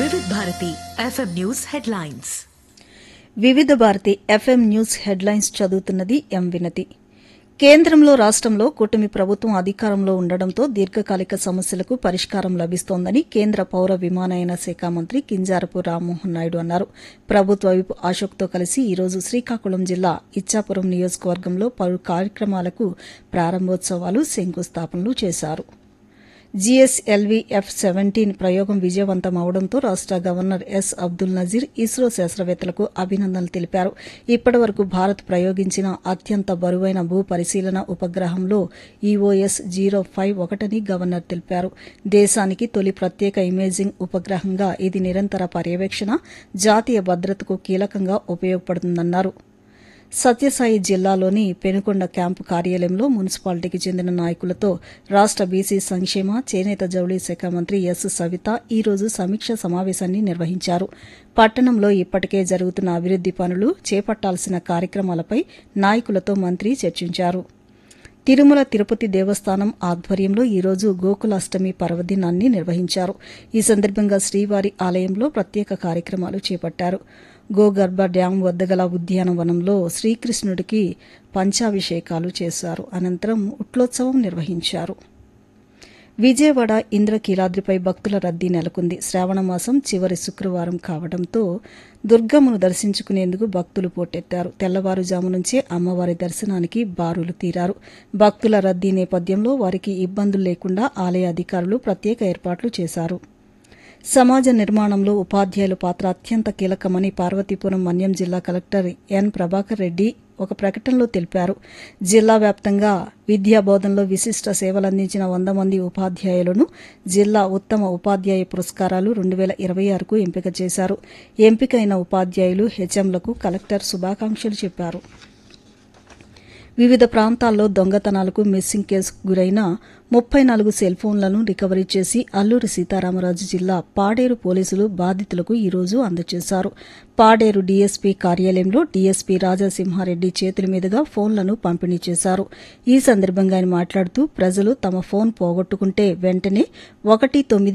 వివిధ Bharati FM news headlines వివిధ Bharati FM news headlines చదువుతున్నది ఎం వినతి కేంద్రంలో రాష్టంలో కూటమి ప్రభుత్వం అధికారంలో ఉండడంతో దీర్ఘకాలిక సమస్యలకు పరిష్కారం లభిస్తోందని కేంద్ర పౌర విమానయాన శాఖ మంత్రి కింజారపు రామ్మోహన్ నాయుడు అన్నారు ప్రభుత్వ విప్ అశోక్తో కలిసి ఈ రోజు శ్రీకాకుళం జిల్లా ఇచ్చాపురం నియోజకవర్గంలో పలు కార్యక్రమాలకు ప్రారంభోత్సవాలు శంకుస్థాపనలు చేశారు జీఎస్ఎల్వీ ఎఫ్ సెవెంటీన్ ప్రయోగం విజయవంతం అవడంతో రాష్ట గవర్నర్ ఎస్ అబ్దుల్ నజీర్ ఇస్రో శాస్త్రవేత్తలకు అభినందనలు తెలిపారు ఇప్పటి వరకు భారత్ ప్రయోగించిన అత్యంత బరువైన భూ పరిశీలన ఉపగ్రహంలో ఈఓఎస్ జీరో ఫైవ్ ఒకటని గవర్నర్ తెలిపారు దేశానికి తొలి ప్రత్యేక ఇమేజింగ్ ఉపగ్రహంగా ఇది నిరంతర పర్యవేక్షణ జాతీయ భద్రతకు కీలకంగా ఉపయోగపడుతుందన్నారు సత్యసాయి జిల్లాలోని పెనుకొండ క్యాంపు కార్యాలయంలో మున్సిపాలిటీకి చెందిన నాయకులతో రాష్ట బీసీ సంక్షేమ చేనేత జౌళి శాఖ మంత్రి ఎస్ సవిత ఈ రోజు సమీక్ష సమావేశాన్ని నిర్వహించారు పట్టణంలో ఇప్పటికే జరుగుతున్న అభివృద్ది పనులు చేపట్టాల్సిన కార్యక్రమాలపై నాయకులతో మంత్రి చర్చించారు తిరుమల తిరుపతి దేవస్థానం ఆధ్వర్యంలో ఈరోజు గోకులాష్టమి పర్వదినాన్ని నిర్వహించారు ఈ సందర్భంగా శ్రీవారి ఆలయంలో ప్రత్యేక కార్యక్రమాలు చేపట్టారు గోగర్భ డ్యాం వద్ద గల ఉద్యానవనంలో శ్రీకృష్ణుడికి పంచాభిషేకాలు చేశారు అనంతరం ఉట్లోత్సవం నిర్వహించారు విజయవాడ ఇంద్రకీలాద్రిపై భక్తుల రద్దీ నెలకొంది శ్రావణమాసం చివరి శుక్రవారం కావడంతో దుర్గమ్మను దర్శించుకునేందుకు భక్తులు పోటెత్తారు తెల్లవారుజాము నుంచే అమ్మవారి దర్శనానికి బారులు తీరారు భక్తుల రద్దీ నేపథ్యంలో వారికి ఇబ్బందులు లేకుండా ఆలయ అధికారులు ప్రత్యేక ఏర్పాట్లు చేశారు సమాజ నిర్మాణంలో ఉపాధ్యాయుల పాత్ర అత్యంత కీలకమని పార్వతీపురం మన్యం జిల్లా కలెక్టర్ ఎన్ ప్రభాకర్ రెడ్డి ఒక ప్రకటనలో తెలిపారు జిల్లా వ్యాప్తంగా విద్యా బోధనలో విశిష్ట సేవలందించిన వంద మంది ఉపాధ్యాయులను జిల్లా ఉత్తమ ఉపాధ్యాయ పురస్కారాలు రెండు వేల ఇరవై ఆరుకు ఎంపిక చేశారు ఎంపికైన ఉపాధ్యాయులు హెచ్ఎంలకు కలెక్టర్ శుభాకాంక్షలు చెప్పారు వివిధ ప్రాంతాల్లో దొంగతనాలకు మిస్సింగ్ కేసుకు గురైన ముప్పై నాలుగు సెల్ ఫోన్లను రికవరీ చేసి అల్లూరి సీతారామరాజు జిల్లా పాడేరు పోలీసులు బాధితులకు ఈ రోజు అందజేశారు పాడేరు డీఎస్పీ కార్యాలయంలో డీఎస్పీ రాజాసింహారెడ్డి చేతుల మీదుగా ఫోన్లను పంపిణీ చేశారు ఈ సందర్భంగా ఆయన మాట్లాడుతూ ప్రజలు తమ ఫోన్ పోగొట్టుకుంటే వెంటనే ఒకటి తొమ్మిది